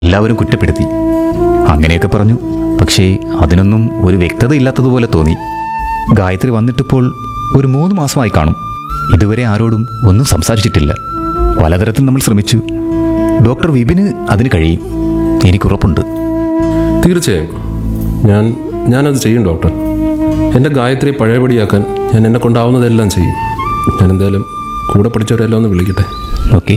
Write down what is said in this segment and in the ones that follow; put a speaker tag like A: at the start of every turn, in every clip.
A: എല്ലാവരും കുറ്റപ്പെടുത്തി അങ്ങനെയൊക്കെ പറഞ്ഞു പക്ഷേ അതിനൊന്നും ഒരു വ്യക്തത ഇല്ലാത്തതുപോലെ തോന്നി ഗായത്രി വന്നിട്ടിപ്പോൾ ഒരു മൂന്ന് മാസമായി കാണും ഇതുവരെ ആരോടും ഒന്നും സംസാരിച്ചിട്ടില്ല പലതരത്തിൽ നമ്മൾ ശ്രമിച്ചു ഡോക്ടർ വിപിന് അതിന് കഴിയും എനിക്കുറപ്പുണ്ട്
B: തീർച്ചയായും ഞാൻ ഞാനത് ചെയ്യും ഡോക്ടർ എൻ്റെ ഗായത്രി പഴയപടിയാക്കാൻ ഞാൻ എന്നെ കൊണ്ടാവുന്നതെല്ലാം ചെയ്യും ഞാൻ എന്തായാലും കൂടെ പഠിച്ചവരെല്ലാം ഒന്ന് വിളിക്കട്ടെ
A: ഓക്കെ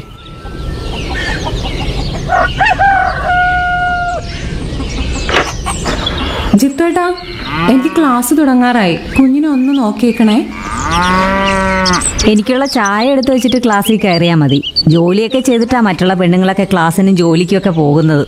C: ജിത്തുവേട്ടാ എനിക്ക് ക്ലാസ് തുടങ്ങാറായി കുഞ്ഞിനെ ഒന്ന് നോക്കിയേക്കണേ
D: എനിക്കുള്ള ചായ എടുത്തു വെച്ചിട്ട് ക്ലാസ്സിൽ കയറിയാൽ മതി ജോലിയൊക്കെ ചെയ്തിട്ടാ മറ്റുള്ള പെണ്ണുങ്ങളൊക്കെ ക്ലാസ്സിനും ജോലിക്കും ഒക്കെ പോകുന്നത്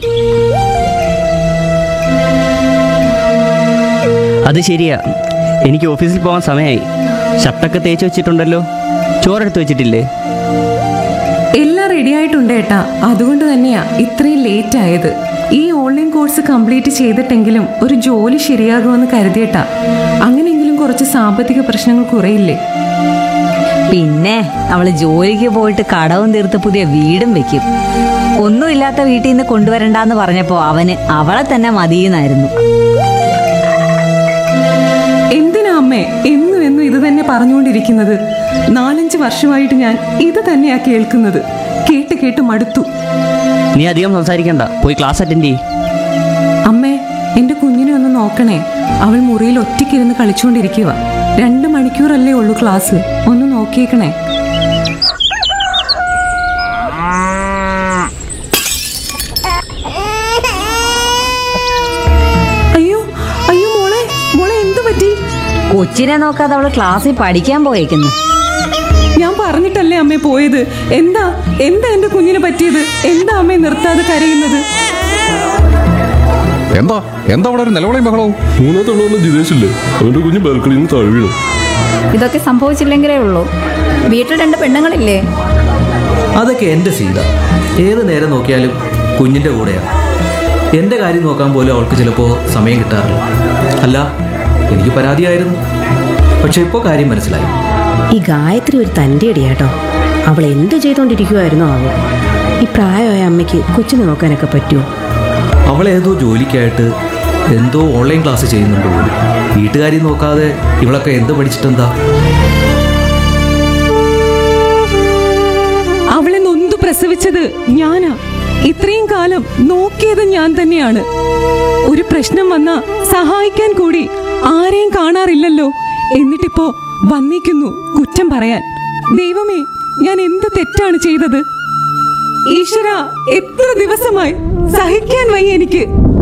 E: അത് ശരിയാ എനിക്ക് ഓഫീസിൽ പോകാൻ സമയമായി ഷർട്ടൊക്കെ തേച്ച് വെച്ചിട്ടുണ്ടല്ലോ ചോറെടുത്ത് വെച്ചിട്ടില്ലേ
C: എല്ലാം റെഡി ആയിട്ടുണ്ട് ഏട്ടാ അതുകൊണ്ട് തന്നെയാ ഇത്രയും ലേറ്റ് ആയത് ഈ ഓൺലൈൻ കോഴ്സ് കംപ്ലീറ്റ് ചെയ്തിട്ടെങ്കിലും ഒരു ജോലി ശരിയാകുമെന്ന് കരുതിയേട്ടാ അങ്ങനെയെങ്കിലും കുറച്ച് സാമ്പത്തിക പ്രശ്നങ്ങൾ കുറയില്ലേ
D: പിന്നെ അവള് ജോലിക്ക് പോയിട്ട് കടവും തീർത്ത് പുതിയ വീടും വെക്കും ഒന്നുമില്ലാത്ത വീട്ടിൽ നിന്ന് കൊണ്ടുവരണ്ടാന്ന് പറഞ്ഞപ്പോ അവന് അവളെ തന്നെ മതിയെന്നായിരുന്നു
C: എന്തിനാ അമ്മേ എന്നും എന്നും ഇത് തന്നെ പറഞ്ഞുകൊണ്ടിരിക്കുന്നത് നാലഞ്ച് വർഷമായിട്ട് ഞാൻ ഇത് തന്നെയാ കേൾക്കുന്നത് കേട്ട് കേട്ട് മടുത്തു
E: നീ അധികം സംസാരിക്കണ്ട പോയി ക്ലാസ് അറ്റൻഡ് ചെയ്യ്
C: അമ്മേ എന്റെ കുഞ്ഞിനെ ഒന്ന് നോക്കണേ അവൾ മുറിയിൽ ഒറ്റയ്ക്കിരുന്ന് കളിച്ചുകൊണ്ടിരിക്കുക രണ്ട് മണിക്കൂറല്ലേ ഉള്ളൂ ക്ലാസ് ഒന്ന് നോക്കിയേക്കണേ അയ്യോ അയ്യോ മോളെ മോളെ എന്തു പറ്റി
D: കൊച്ചിനെ നോക്കാതെ അവള് ക്ലാസ്സിൽ പഠിക്കാൻ പോയേക്കുന്നു
C: ഞാൻ പറഞ്ഞിട്ടല്ലേ അമ്മേ പോയത് എന്താ എന്താ എന്റെ കുഞ്ഞിന് പറ്റിയത് എന്താ അമ്മേ നിർത്താതെ കരയുന്നത്
A: എന്താ എന്താ അവിടെ ഒരു നിലവിളയും ബഹളവും
B: മൂന്നാമത്തെ ഉള്ളവന്ന് ജിതേഷില്ലേ അവൻ്റെ കുഞ്ഞ് ബാൽക്കണിയിൽ നിന്ന് താഴെ വീണു
F: ഇതൊക്കെ സംഭവിച്ചില്ലെങ്കിലേ ഉള്ളൂ വീട്ടിൽ രണ്ട് പെണ്ണുങ്ങളില്ലേ
G: അതൊക്കെ എൻ്റെ സീത ഏത് നേരം നോക്കിയാലും കുഞ്ഞിൻ്റെ കൂടെയാണ് എൻ്റെ കാര്യം നോക്കാൻ പോലും അവൾക്ക് ചിലപ്പോൾ സമയം കിട്ടാറില്ല അല്ല എനിക്ക് പരാതിയായിരുന്നു പക്ഷെ ഇപ്പോൾ കാര്യം മനസ്സിലായി
H: ഈ ഗായത്രി ഒരു തൻ്റെ അടിയാട്ടോ അവൾ എന്ത് ചെയ്തുകൊണ്ടിരിക്കുമായിരുന്നോ ആവോ ഈ പ്രായമായ അമ്മയ്ക്ക് കൊച്ചിനെ നോക്കാനൊക്കെ പറ്റുമോ
G: അവൾ ഏതോ ജോലിക്കായിട്ട് എന്തോ ഓൺലൈൻ ക്ലാസ് ചെയ്യുന്നുണ്ട് പോലും വീട്ടുകാരി നോക്കാതെ ഇവളൊക്കെ എന്ത് പഠിച്ചിട്ടെന്താ
C: അവളെ നൊന്തു പ്രസവിച്ചത് ഞാനാ ഇത്രയും കാലം നോക്കിയത് ഞാൻ തന്നെയാണ് ഒരു പ്രശ്നം വന്ന സഹായിക്കാൻ കൂടി ആരെയും കാണാറില്ലല്ലോ എന്നിട്ടിപ്പോ വന്നിക്കുന്നു കുറ്റം പറയാൻ ദൈവമേ ഞാൻ എന്ത് തെറ്റാണ് ചെയ്തത് ഈശ്വര എത്ര ദിവസമായി സഹിക്കാൻ വയ്യ എനിക്ക്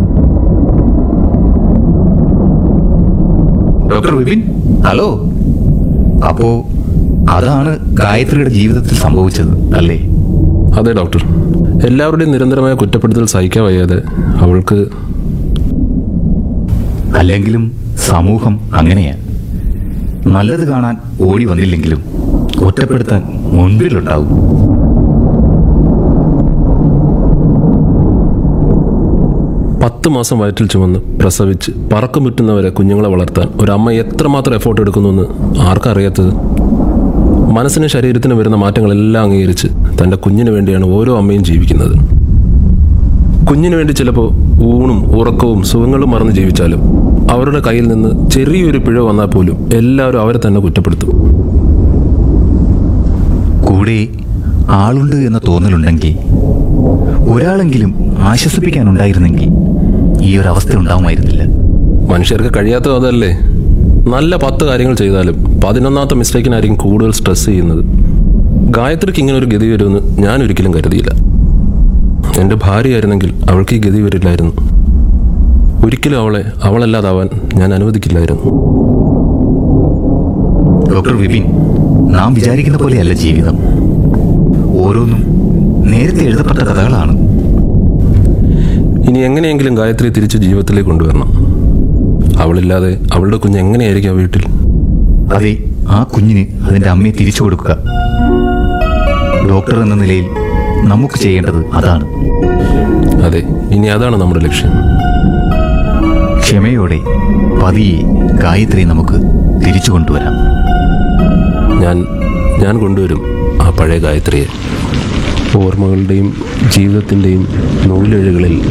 A: ഡോക്ടർ വിപിൻ ഹലോ അപ്പോ അതാണ് ഗായത്രിയുടെ ജീവിതത്തിൽ സംഭവിച്ചത് അല്ലേ
B: അതെ ഡോക്ടർ എല്ലാവരുടെയും നിരന്തരമായ കുറ്റപ്പെടുത്തൽ സഹിക്കാൻ വയ്യാതെ അവൾക്ക്
A: അല്ലെങ്കിലും സമൂഹം അങ്ങനെയാ നല്ലത് കാണാൻ ഓടി വന്നില്ലെങ്കിലും ഒറ്റപ്പെടുത്താൻ മുൻപിലുണ്ടാവും
B: പത്ത് മാസം വയറ്റിൽ ചുമന്ന് പ്രസവിച്ച് പറക്കം വിട്ടുന്നവരെ കുഞ്ഞുങ്ങളെ വളർത്താൻ ഒരു അമ്മ എത്രമാത്രം എഫോർട്ട് എടുക്കുന്നുവെന്ന് ആർക്കറിയാത്തത് മനസ്സിനും ശരീരത്തിനും വരുന്ന മാറ്റങ്ങളെല്ലാം അംഗീകരിച്ച് തൻ്റെ കുഞ്ഞിന് വേണ്ടിയാണ് ഓരോ അമ്മയും ജീവിക്കുന്നത് കുഞ്ഞിന് വേണ്ടി ചിലപ്പോൾ ഊണും ഉറക്കവും സുഖങ്ങളും മറന്ന് ജീവിച്ചാലും അവരുടെ കയ്യിൽ നിന്ന് ചെറിയൊരു പിഴ വന്നാൽ പോലും എല്ലാവരും അവരെ തന്നെ കുറ്റപ്പെടുത്തും
A: കൂടെ ആളുണ്ട് എന്ന തോന്നലുണ്ടെങ്കിൽ ഒരാളെങ്കിലും ആശ്വസിപ്പിക്കാനുണ്ടായിരുന്നെങ്കിൽ ഈ ഒരു അവസ്ഥ ഉണ്ടാവുമായിരുന്നില്ല
B: മനുഷ്യർക്ക് കഴിയാത്തത് അതല്ലേ നല്ല പത്ത് കാര്യങ്ങൾ ചെയ്താലും പതിനൊന്നാമത്തെ മിസ്റ്റേക്കിനായിരിക്കും കൂടുതൽ സ്ട്രെസ് ചെയ്യുന്നത് ഗായത്രിക്ക് ഇങ്ങനെ ഒരു ഗതി വരുമെന്ന് ഞാൻ ഒരിക്കലും കരുതിയില്ല എൻ്റെ ഭാര്യയായിരുന്നെങ്കിൽ അവൾക്ക് ഈ ഗതി വരില്ലായിരുന്നു ഒരിക്കലും അവളെ അവളല്ലാതാവാൻ ഞാൻ അനുവദിക്കില്ലായിരുന്നു
A: ഡോക്ടർ വിപിൻ നാം വിചാരിക്കുന്ന പോലെയല്ല ജീവിതം ഓരോന്നും നേരത്തെ എഴുതപ്പെട്ട കഥകളാണ്
B: ഇനി എങ്ങനെയെങ്കിലും ഗായത്രി തിരിച്ച് ജീവിതത്തിലേക്ക് കൊണ്ടുവരണം അവളില്ലാതെ അവളുടെ കുഞ്ഞ് എങ്ങനെയായിരിക്കും ആ വീട്ടിൽ
A: അതെ ആ കുഞ്ഞിന് അതിന്റെ അമ്മയെ തിരിച്ചു കൊടുക്കുക ഡോക്ടർ എന്ന നിലയിൽ നമുക്ക് ചെയ്യേണ്ടത് അതാണ്
B: അതെ ഇനി അതാണ് നമ്മുടെ ലക്ഷ്യം
A: ക്ഷമയോടെ പതിയെ ഗായത്രി നമുക്ക് തിരിച്ചു കൊണ്ടുവരാം
B: ഞാൻ ഞാൻ കൊണ്ടുവരും ആ പഴയ ഗായത്രിയെ ഓർമ്മകളുടെയും ജീവിതത്തിൻ്റെയും നൂലിഴകളിൽ